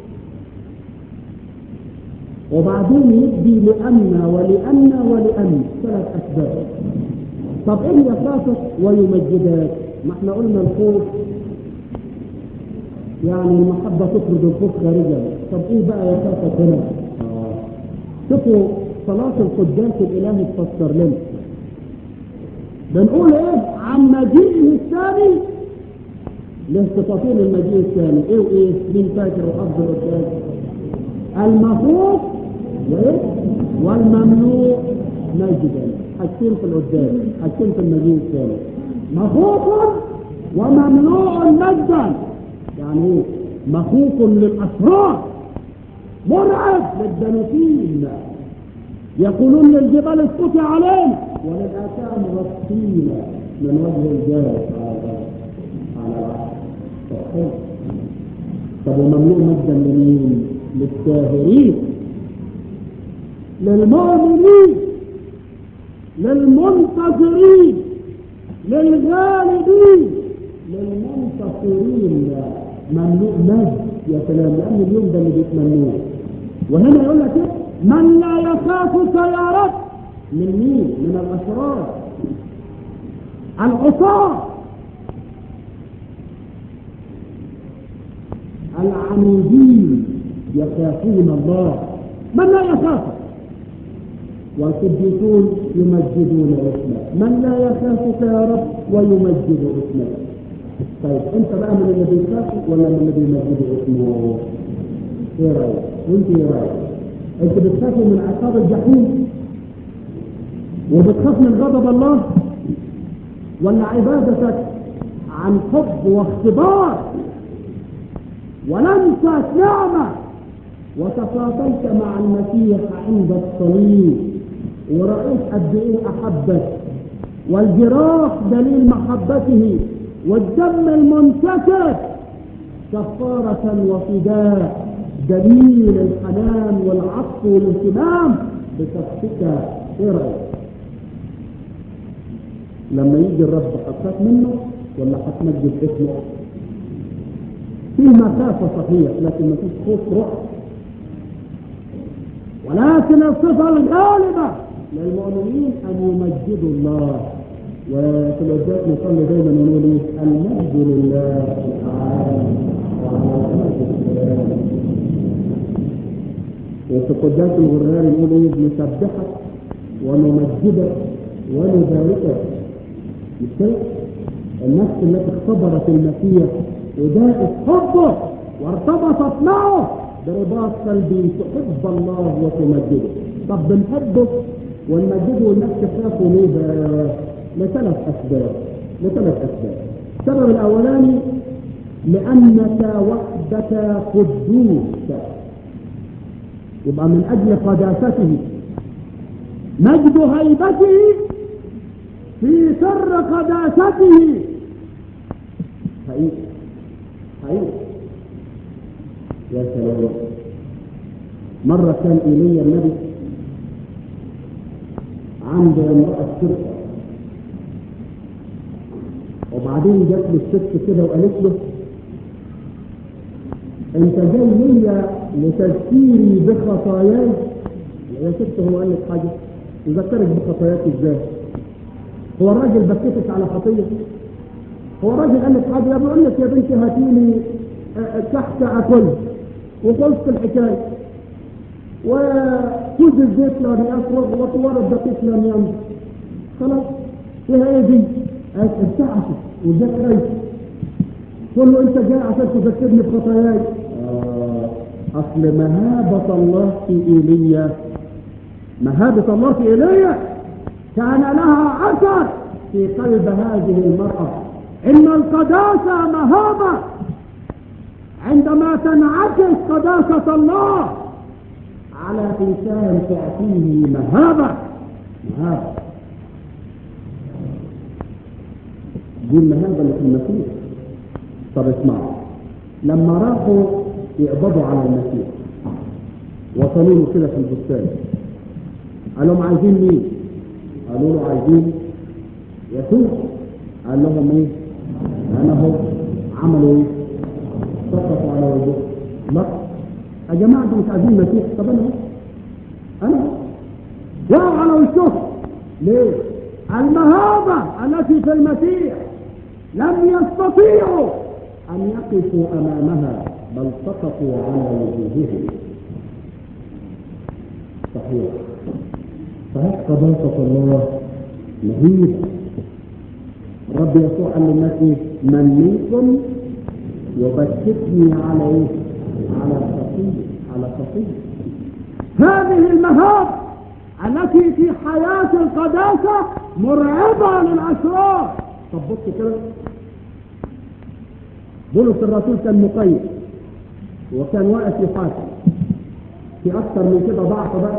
S2: وبعدين يدي لأن ولأن ولأن ثلاث أسباب طب إيه يخافك ويمجدك ما احنا قلنا الخوف يعني المحبة تخرج الخوف خارجا طب ايه بقى يخافك هنا آه. شوفوا صلاة القداس الإلهي تفسر لنا بنقول ايه عن مجيئه الثاني له صفتين المجيء الثاني ايه وايه مين فاكر وحفظ القداس المخوف وايه والمملوء مجدا حاجتين في القداس حاجتين في المجيء الثاني مخوف ومملوء مجدا يعني ايه مخوف للاسرار مرعب للدناسين يقولون للجبال اسقطي علينا وللآثام غطينا من وجه الجاه على على العرش طب ومملوء مجدا لمين؟ للساهرين للمؤمنين للمنتصرين للغالبين للمنتصرين مملوء مجد يا سلام لأن اليوم ده اللي بيتمنوه وهنا يقول لك ايه من لا يخافك يا رب من مين من الاشرار العصاة العنيدين يخافون الله من لا يخافك والقديسون يمجدون اسمك من لا يخافك يا رب ويمجد اسمك طيب انت بقى من اللي بيخافوا ولا من اللي بيمجدوا اسمه ايه رايك وانت ايه رايك انت بتخافوا من عقاب الجحيم وبتخاف من غضب الله ولا عبادتك عن حب واختبار ولمسة نعمة وتفاضلت مع المسيح عند الصليب ورأيت قد ايه احبك والجراح دليل محبته والدم المنتشر كفارة وفداء دليل الحنان والعطف والاهتمام بشخصك ايه رايك؟ لما يجي الرب هتخاف منه ولا هتمجد اسمه؟ فيه مخافة صحيح لكن ما فيش خوف روح ولكن الصفة الغالبة للمؤمنين أن يمجدوا الله وفي القداس نصلي دايما ونقول ايه المجد لله تعالى وعلى السلام وفي قداس الغرار نقول ايه نسبحك ونمجدك ونباركك مش كده؟ النفس التي اختبرت المسيح وداءت حبه وارتبطت معه برباط قلبي تحب الله وتمجده طب بنحبه ونمجده والناس تخافوا ليه بقى؟ لثلاث اسباب لثلاث اسباب السبب الاولاني لانك وحدك قدوس يبقى من اجل قداسته مجد هيبته في سر قداسته حقيقي حقيقي يا سلام مرة كان إيليا النبي عند امرأة شرطة وبعدين جات له الست كده وقالت له انت جاي ليا لتذكيري بخطاياي يا ست هو قال لك حاجه يذكرك بخطاياك ازاي هو الراجل بكتك على خطيه هو الراجل قال لك حاجه بيقول لك يا بنتي هاتيلي تحت اكل وخلصت الحكايه وكوز الزيت لم يفرغ وطوار الدقيق لم ينضج خلاص فيها ايه دي؟ ارتعشت وجات خايف تقول له انت جاي عشان تذكرني بخطاياي آه اصل مهابة الله في ايليا مهابة الله في ايليا كان لها اثر في قلب هذه المرأة ان القداسة مهابة عندما تنعكس قداسة الله على انسان تعطيه مهابة مهابة دي المهابة اللي في المسيح طب اسمعوا لما راحوا يقبضوا على المسيح وصلوا له كده في البستان قال لهم عايزين مين؟ قالوا له عايزين يسوع قال لهم ايه؟ انا هو عملوا ايه سقطوا على وجهه لا يا جماعه انتوا مش عايزين مسيح طب انا انا وقعوا على وشهم ليه المهابه التي في المسيح لم يستطيعوا ان يقفوا امامها بل سقطوا على وجوههم صحيح صحيح قداسه الله مهيبه رب يسوع قال للناس ايه من منكم يبكتني على ايه على خطيه على خطيه هذه المهاب التي في حياة القداسة مرعبة للأشرار طب بص كده بولس الرسول كان مقيد وكان واقف يحاكم في أكثر من كده ضعف بقى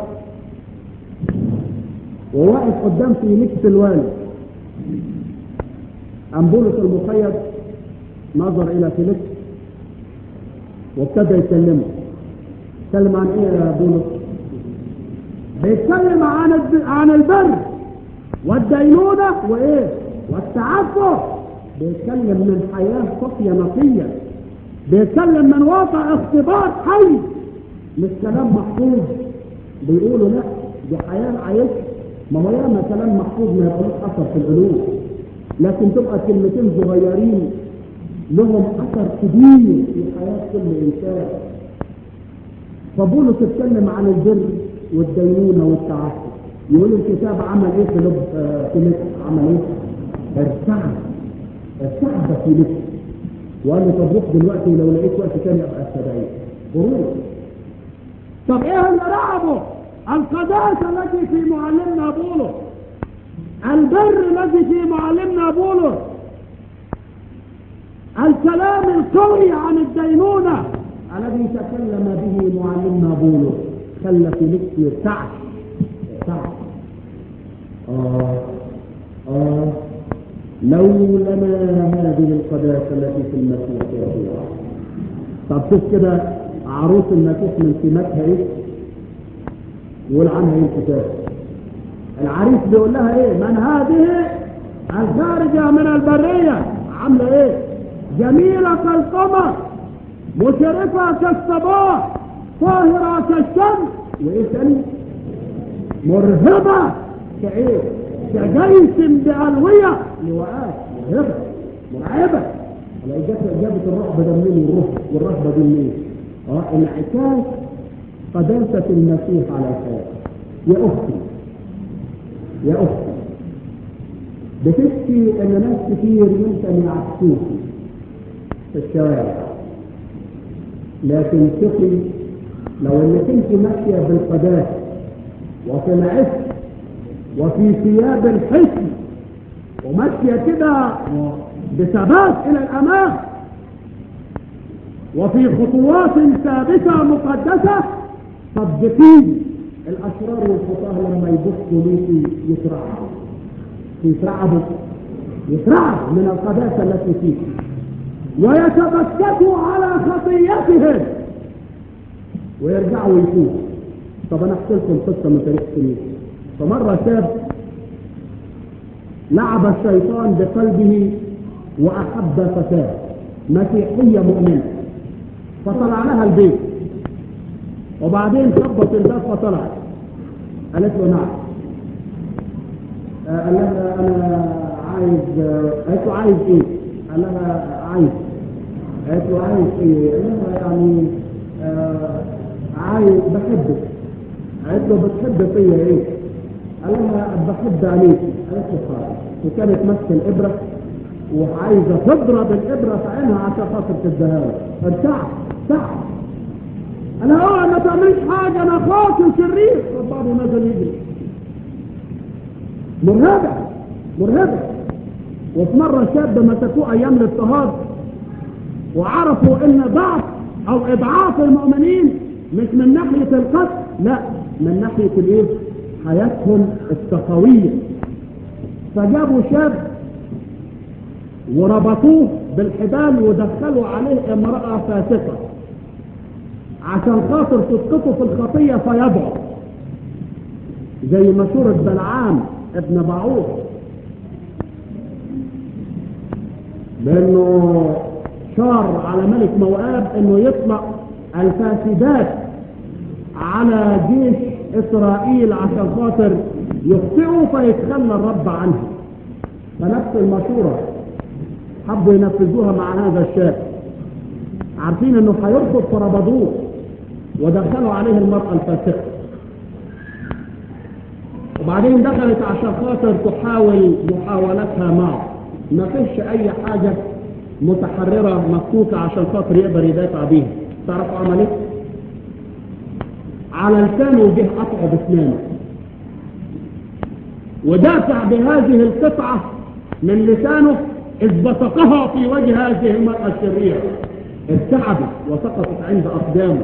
S2: وواقف قدام فيليكس الوالي أم بولس المقيد نظر إلى فيليكس وابتدى يكلمه يتكلم عن ايه يا بولس بيتكلم عن الد... عن البر والدينونة وايه والتعفف بيتكلم من حياة صافية نقية بيتكلم من واقع اختبار حي مش كلام محفوظ بيقولوا لا دي حياة عايش ما هو ياما كلام محفوظ ما يبقاش اثر في القلوب لكن تبقى كلمتين صغيرين لهم اثر كبير في حياة كل انسان فبولس اتكلم عن البر والدينونة والتعفف يقول الكتاب عمل ايه في لب في لب عمل ايه ارتعب ارتعب في لب وقال له طب روح دلوقتي ولو لقيت وقت تاني ابقى استدعيك غرور طب ايه اللي رعبه القداسة التي في معلمنا بولس البر الذي في معلمنا بولس الكلام القوي عن الدينونة الذي تكلم به معلمنا بولس خلى فيليكس يرتعش يرتعش آه آه لو لنا هذه القداسة التي في المسيح يسوع طب شوف كده عروس المسيح من سماتها ايه يقول عنها ايه الكتاب العريس بيقول لها ايه من هذه الخارجة من البرية عاملة ايه جميلة كالقمر مشرفة كالصباح طاهرة كالشمس وايه تاني مرهبة كايه كجيش بألوية لواءات مرهبة مرعبة على إجابة إجابة الرعب ده منين والرهب والرهبة دي منين؟ اه انعكاس قداسة المسيح على الحياة يا أختي يا أختي بتشكي إن ناس كتير يمكن يعكسوكي في الشوارع لكن ثقي لو انك انت ماشيه بالقداسه وفي العفه وفي ثياب الحسن وماشيه كده بثبات الى الامام وفي خطوات ثابته مقدسه صدقيني الاشرار والخطاه لما يبصوا ليكي يترعبوا يترعبوا يترعبوا من القداسه التي فيك ويتبكتوا على خطيتهم ويرجعوا يتوبوا طب انا احكي لكم قصه من تاريخ الكنيسه فمره شاب لعب الشيطان بقلبه واحب فتاه مسيحيه مؤمنه فطلع لها البيت وبعدين خبط الباب فطلعت قالت له نعم آه قال لها انا عايز آه قالت له عايز ايه قال لها عايز قالت له عايز ايه قال لها يعني آه عايز بحبك قالت له بتحب فيا ايه قال لها بحب عليك قالت له خلاص وكانت ماسكه الابره وعايزه تضرب الابره في عينها عشان خاطر تديها له ارتعب تعب انا اه ما تعملش حاجه انا اخوك شرير فبابه نزل يجري مرهبه مرهبه وفي مره شاب مسكوه ايام الاضطهاد وعرفوا ان ضعف او اضعاف المؤمنين مش من ناحيه القتل لا من ناحيه الايه حياتهم التقويه فجابوا شاب وربطوه بالحبال ودخلوا عليه امراه فاسقه عشان خاطر تسقطه في الخطيه فيضعف زي مشورة بلعام ابن باعوث بانه شار على ملك موآب انه يطلق الفاسدات على جيش اسرائيل عشان خاطر يخطئوا فيتخلى الرب عنهم فنفس المشورة حبوا ينفذوها مع هذا الشاب عارفين انه هيرفض فربضوه ودخلوا عليه المرأة الفاسقة وبعدين دخلت عشان خاطر تحاول محاولتها معه ما فيش اي حاجة متحررة مفكوكة عشان خاطر يقدر يدافع بيها تعرفوا عمل ايه؟ على لسانه وجه قطعه باسنانه ودافع بهذه القطعة من لسانه إذ بصقها في وجه هذه المرأة الشريرة ارتعبت وسقطت عند أقدامه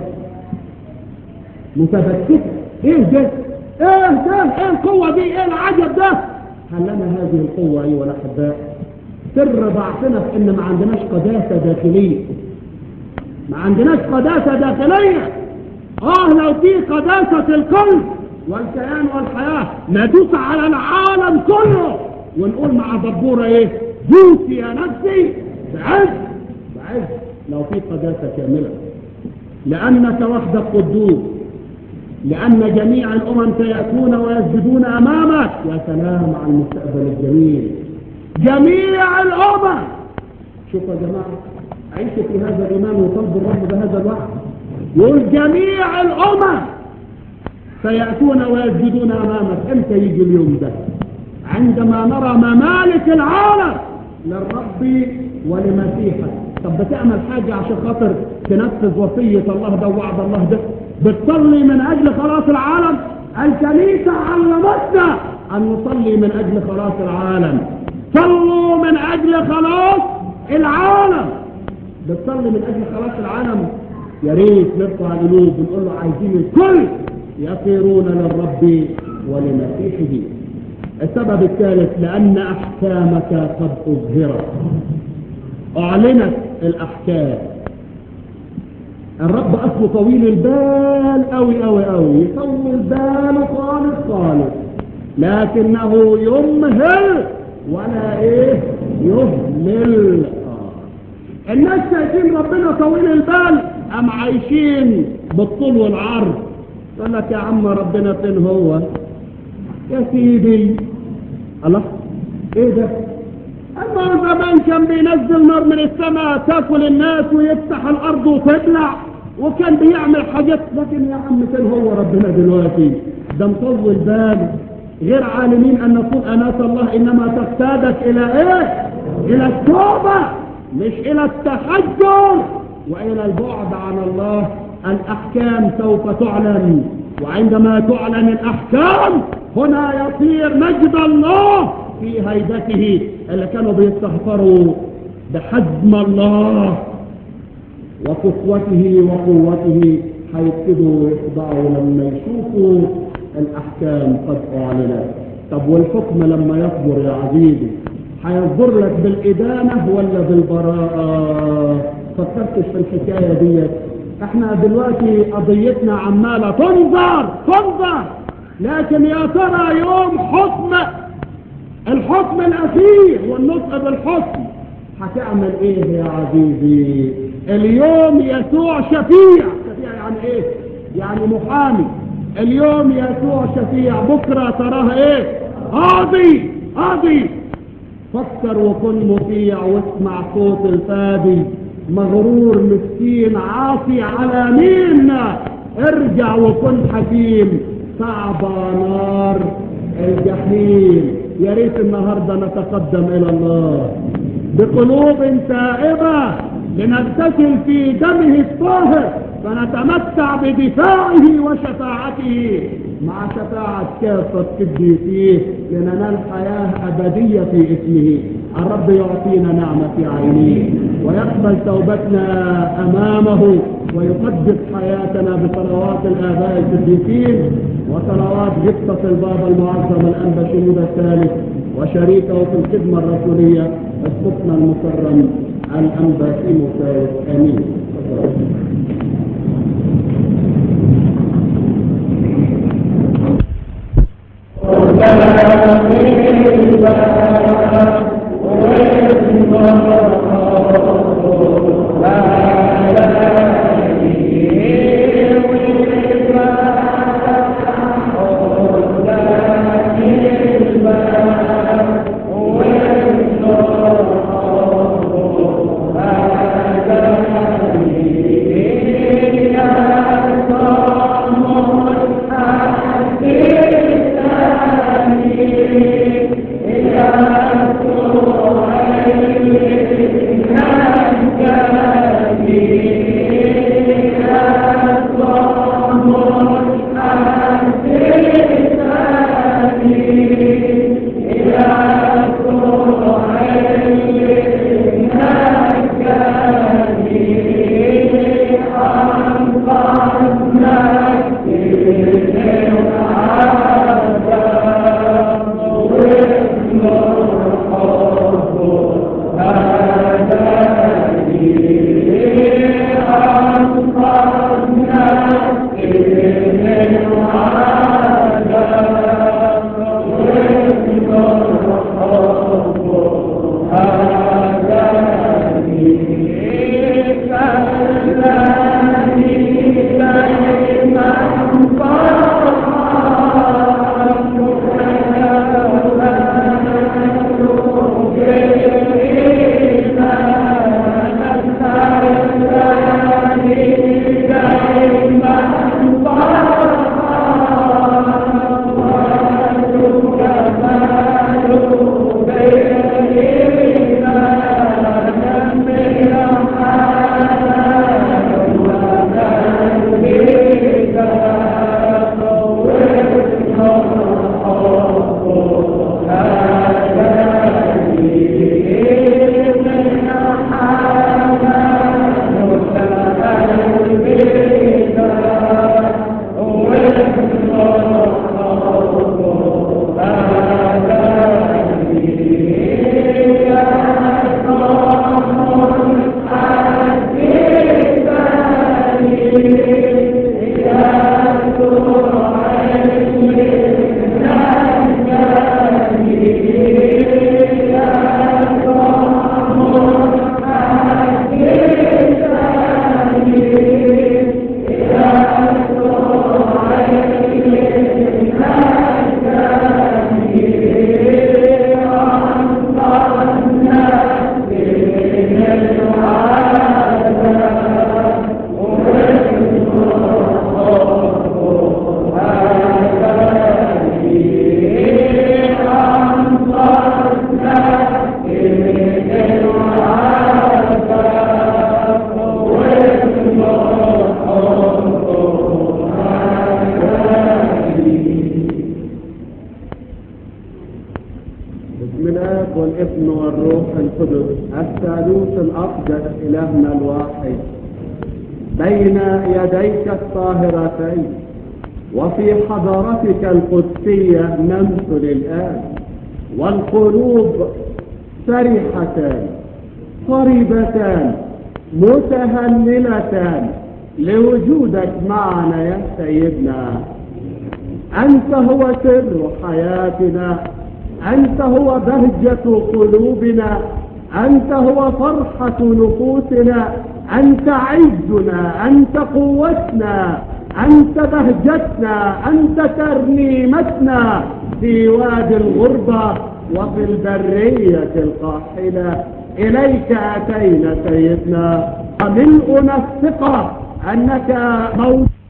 S2: متبكتة ايه ده ايه ده ايه القوة دي ايه العجب ده هل لنا هذه القوة ايها الاحباء سر ضعفنا في ان ما عندناش قداسة داخلية ما عندناش قداسة داخلية اه لو في قداسة القلب والكيان والحياة ندوس على العالم كله ونقول مع دبورة ايه دوسي يا نفسي بعز بعز لو في قداسة كاملة لأنك وحدك قدوس لأن جميع الأمم سيأتون ويسجدون أمامك يا سلام على المستقبل الجميل جميع الأمم شوفوا يا جماعة عيشوا في هذا الإيمان وطلبوا الرب بهذا الوعد يقول جميع الأمم سيأتون ويسجدون أمامك امتى يجي اليوم ده عندما نرى ممالك العالم للرب ولمسيحك طب بتعمل حاجة عشان خاطر تنفذ وصية الله ده ووعد الله ده بتصلي من أجل خلاص العالم الكنيسة علمتنا أن نصلي من أجل خلاص العالم صلوا من أجل خلاص العالم بتصلي من أجل خلاص العالم يا ريت نرفع القلوب ونقول له عايزين الكل يصيرون للرب ولمسيحه السبب الثالث لأن أحكامك قد أظهرت أعلنت الأحكام الرب أصله طويل البال أوي أوي أوي يطول باله خالص خالص لكنه يمهل ولا إيه يهمل آه. الناس شايفين ربنا طويل البال أم عايشين بالطول والعرض يقول لك يا عم ربنا فين هو يا سيدي الله ايه ده اما زمان كان بينزل نار من السماء تاكل الناس ويفتح الارض وتبلع وكان بيعمل حاجات لكن يا عم فين هو ربنا دلوقتي ده مطول باله غير عالمين ان نكون اناس الله انما تقتادك الى ايه الى التوبه مش الى التحجر والى البعد عن الله الأحكام سوف تعلن وعندما تعلن الأحكام هنا يصير مجد الله في هيبته اللي كانوا بيستهتروا بحزم الله وقسوته وقوته هيبتدوا يخضعوا لما يشوفوا الأحكام قد أعلنت طب والحكم لما يصدر يا عزيزي هيصدر لك بالإدانة ولا بالبراءة فكرتش في الحكاية ديت احنا دلوقتي قضيتنا عمالة تنظر تنظر لكن يا ترى يوم حكم الحكم الاخير والنطق بالحكم هتعمل ايه يا عزيزي اليوم يسوع شفيع شفيع يعني ايه يعني محامي اليوم يسوع شفيع بكرة تراه ايه قاضي قاضي فكر وكن مطيع واسمع صوت الفادي مغرور مسكين عاصي على مين ارجع وكن حكيم صعبة نار الجحيم يا ريت النهاردة نتقدم الى الله بقلوب تائبة لنغتسل في دمه الطاهر فنتمتع بدفاعه وشفاعته مع شفاعة كافة قديسيه لننال حياة أبدية في اسمه الرب يعطينا نعمة في عينيه ويقبل توبتنا أمامه ويقدس حياتنا بصلوات الآباء القديسين وصلوات غبطة البابا المعظم الأنبا شهود الثالث وشريكه في الخدمة الرسولية اسقفنا المكرم الأنبا تيموثاوس آمين
S3: Thank you.
S2: بسم الآب والابن والروح القدس الثالوث الأقدس إلهنا الواحد بين يديك الطاهرتين وفي حضرتك القدسية نمثل الآن والقلوب فرحتان قريبتان متهللتان لوجودك معنا يا سيدنا أنت هو سر حياتنا أنت هو بهجة قلوبنا أنت هو فرحة نفوسنا أنت عزنا أنت قوتنا أنت بهجتنا أنت ترنيمتنا في وادي الغربة وفي البرية القاحلة إليك أتينا سيدنا وملؤنا الثقة أنك موجود